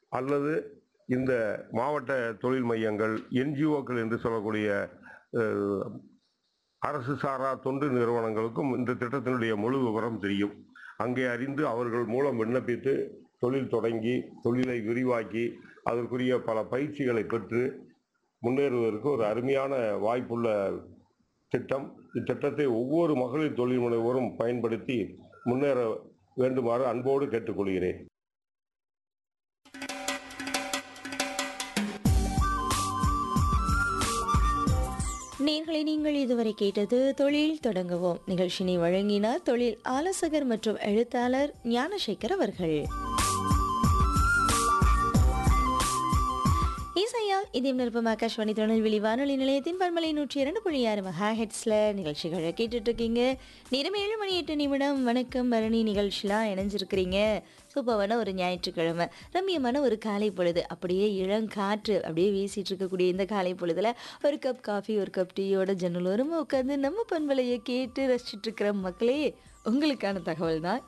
அல்லது இந்த மாவட்ட தொழில் மையங்கள் என்ஜிஓக்கள் என்று சொல்லக்கூடிய அஹ், அரசு சாரா தொண்டு நிறுவனங்களுக்கும் இந்த திட்டத்தினுடைய முழு விவரம் தெரியும் அங்கே அறிந்து அவர்கள் மூலம் விண்ணப்பித்து தொழில் தொடங்கி தொழிலை விரிவாக்கி அதற்குரிய பல பயிற்சிகளை பெற்று முன்னேறுவதற்கு ஒரு அருமையான வாய்ப்புள்ள திட்டம் இத்திட்டத்தை ஒவ்வொரு மகளிர் தொழில் முனைவோரும் பயன்படுத்தி முன்னேற வேண்டுமாறு அன்போடு கேட்டுக்கொள்கிறேன் நேர்களை நீங்கள் இதுவரை கேட்டது தொழில் தொடங்குவோம் நிகழ்ச்சினை வழங்கினார் தொழில் ஆலோசகர் மற்றும் எழுத்தாளர் ஞானசேகர் அவர்கள் இசையால் இதயம் நிருப்பம் ஆகாஷ்வாணி திருநெல்வேலி வானொலி நிலையத்தின் பன்மலை நூற்றி இரண்டு புள்ளி ஆறு மெகா ஹெட்ஸில் நிகழ்ச்சிகளை கேட்டுட்டு இருக்கீங்க நேரம் ஏழு மணி எட்டு நிமிடம் வணக்கம் பரணி நிகழ்ச்சிலாம் இணைஞ்சிருக்கிறீங்க சூப்பரான ஒரு ஞாயிற்றுக்கிழமை ரம்மியமான ஒரு காலை பொழுது அப்படியே இளங்காற்று அப்படியே வீசிட்டு இருக்கக்கூடிய இந்த காலை பொழுதுல ஒரு கப் காஃபி ஒரு கப் டீயோட ஜன்னலோரமாக உட்காந்து நம்ம பண்பலையை கேட்டு ரசிச்சிட்டு இருக்கிற மக்களே உங்களுக்கான தகவல் தான்